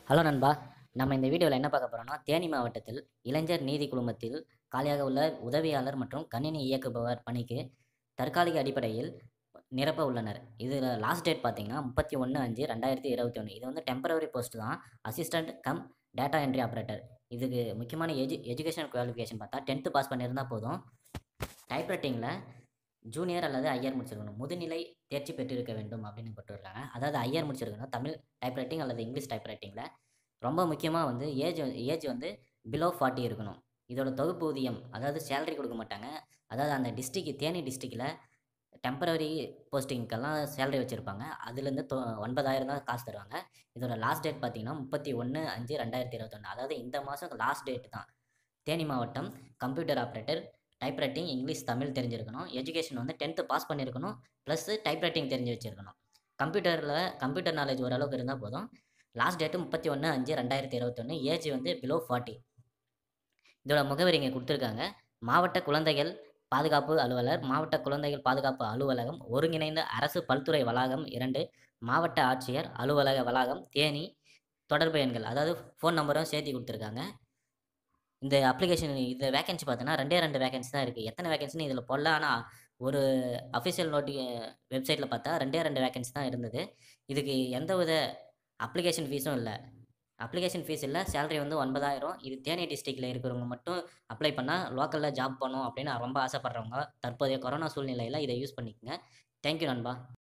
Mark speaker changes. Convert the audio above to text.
Speaker 1: hello நண்பா நம்ம இந்த வீடியோவில் என்ன பார்க்க போகிறோம்னா தேனி மாவட்டத்தில் இளைஞர் நீதி குழுமத்தில் காலியாக உள்ள உதவியாளர் மற்றும் கணினி இயக்குபவர் பணிக்கு தற்காலிக அடிப்படையில் நிரப்ப உள்ளனர் இதில் லாஸ்ட் டேட் பார்த்தீங்கன்னா முப்பத்தி ஒன்று அஞ்சு ரெண்டாயிரத்தி இருபத்தி ஒன்று இது வந்து டெம்பரவரி போஸ்ட் தான் assistant cum data entry operator இதுக்கு முக்கியமான எஜு எஜுகேஷன் குவாலிஃபிகேஷன் பார்த்தா டென்த்து பாஸ் பண்ணியிருந்தால் போதும் டைப்ரைட்டிங்கில் ஜூனியர் அல்லது ஐயர் முடிச்சிருக்கணும் முதுநிலை தேர்ச்சி பெற்றிருக்க வேண்டும் அப்படின்னு போட்டுருக்காங்க அதாவது ஐயர் முடிச்சிருக்கணும் தமிழ் டைப்ரைட்டிங் அல்லது இங்கிலீஷ் டைப்ரைட்டிங்கில் ரொம்ப முக்கியமாக வந்து ஏஜ் ஏஜ் வந்து பிலோ ஃபார்ட்டி இருக்கணும் இதோட தொகுப்பூதியம் அதாவது சேலரி கொடுக்க மாட்டாங்க அதாவது அந்த டிஸ்ட்ரிக்ட் தேனி டிஸ்ட்ரிக்டில் டெம்பரரி போஸ்டிங்க்கெல்லாம் சேலரி வச்சுருப்பாங்க அதுலேருந்து தொ ஒன்பதாயிரம் தான் காசு தருவாங்க இதோட லாஸ்ட் டேட் பார்த்தீங்கன்னா முப்பத்தி ஒன்று அஞ்சு ரெண்டாயிரத்தி இருபத்தொன்று அதாவது இந்த மாதம் லாஸ்ட் டேட் தான் தேனி மாவட்டம் computer operator typewriting English Tamil தெரிஞ்சிருக்கணும் எஜுகேஷன் வந்து டென்த்து பாஸ் பண்ணியிருக்கணும் ப்ளஸ் டைப்ரைட்டிங் தெரிஞ்சு வச்சுருக்கணும் கம்ப்யூட்டரில் கம்ப்யூட்டர் நாலேஜ் ஓரளவுக்கு இருந்தால் போதும் லாஸ்ட் டேட்டு முப்பத்தி ஒன்று அஞ்சு ரெண்டாயிரத்தி இருபத்தொன்று ஏஜ் வந்து பிலோ ஃபார்ட்டி இதோட முகவரி இங்கே கொடுத்துருக்காங்க மாவட்ட குழந்தைகள் பாதுகாப்பு அலுவலர் மாவட்ட குழந்தைகள் பாதுகாப்பு அலுவலகம் ஒருங்கிணைந்த அரசு பல்துறை வளாகம் இரண்டு மாவட்ட ஆட்சியர் அலுவலக வளாகம் தேனி தொடர்பு எண்கள் அதாவது ஃபோன் நம்பரும் சேர்த்து கொடுத்துருக்காங்க இந்த அப்ளிகேஷன் இந்த வேகன்சி பார்த்தோன்னா ரெண்டே ரெண்டு வேகன்சி தான் இருக்குது எத்தனை வேகன்சின்னு இதில் போடல ஆனால் ஒரு அஃபிஷியல் நோட்டி வெப்சைட்டில் பார்த்தா ரெண்டே ரெண்டு வேகன்சி தான் இருந்தது இதுக்கு எந்த வித அப்ளிகேஷன் ஃபீஸும் இல்லை அப்ளிகேஷன் ஃபீஸ் இல்லை சேலரி வந்து ஒன்பதாயிரம் இது தேனி டிஸ்ட்ரிக்டில் இருக்கிறவங்க மட்டும் அப்ளை பண்ணால் லோக்கலில் ஜாப் பண்ணணும் அப்படின்னு ரொம்ப ஆசைப்பட்றவங்க தற்போதைய கொரோனா சூழ்நிலையில் இதை யூஸ் பண்ணிக்கோங்க தேங்க்யூ நண்பா